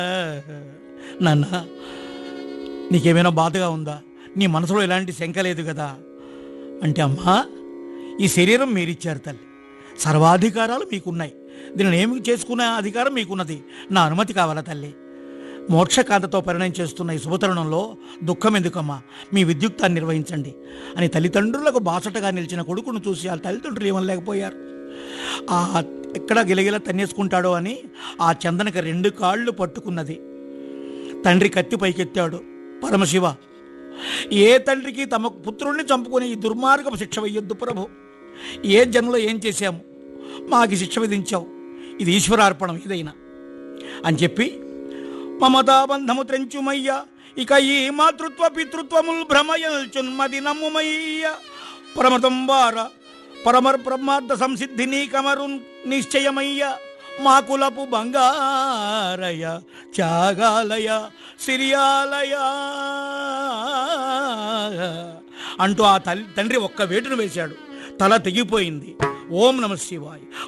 నాన్న నీకేమైనా బాధగా ఉందా నీ మనసులో ఎలాంటి శంక లేదు కదా అంటే అమ్మా ఈ శరీరం మీరిచ్చారు తల్లి సర్వాధికారాలు మీకున్నాయి దీనిని ఏమి చేసుకునే అధికారం మీకున్నది నా అనుమతి కావాలా తల్లి మోక్షకాంతతో పరిణయం చేస్తున్న ఈ శుభతరుణంలో దుఃఖం ఎందుకమ్మా మీ విద్యుక్తాన్ని నిర్వహించండి అని తల్లిదండ్రులకు బాసటగా నిలిచిన కొడుకును చూసి ఆ తల్లిదండ్రులు ఏమనలేకపోయారు ఆ ఎక్కడ గిలగిల తన్నేసుకుంటాడో అని ఆ చందనకి రెండు కాళ్ళు పట్టుకున్నది తండ్రి కత్తి పైకెత్తాడు పరమశివ ఏ తండ్రికి తమ పుత్రుణ్ణి చంపుకుని ఈ దుర్మార్గపు శిక్ష వెయ్యొద్దు ప్రభు ఏ జన్మలో ఏం చేశాము మాకి శిక్ష విధించావు ఇది ఈశ్వరార్పణం ఇదైనా అని చెప్పి మమతాబంధము త్రెంచుమయ్య ఇక ఈ మాతృత్వ పితృత్వముల్ భ్రమయల్చున్మది నమ్ముమయ్య పరమతం వార పరమర్ బ్రహ్మార్థ సంసిద్ధి నీ కమరు నిశ్చయమయ్య మా కులపు బంగారయ త్యాగాలయ సిరియాలయ అంటూ ఆ తల్లి తండ్రి ఒక్క వేటును వేశాడు తల తెగిపోయింది ఓం నమ శివాయ్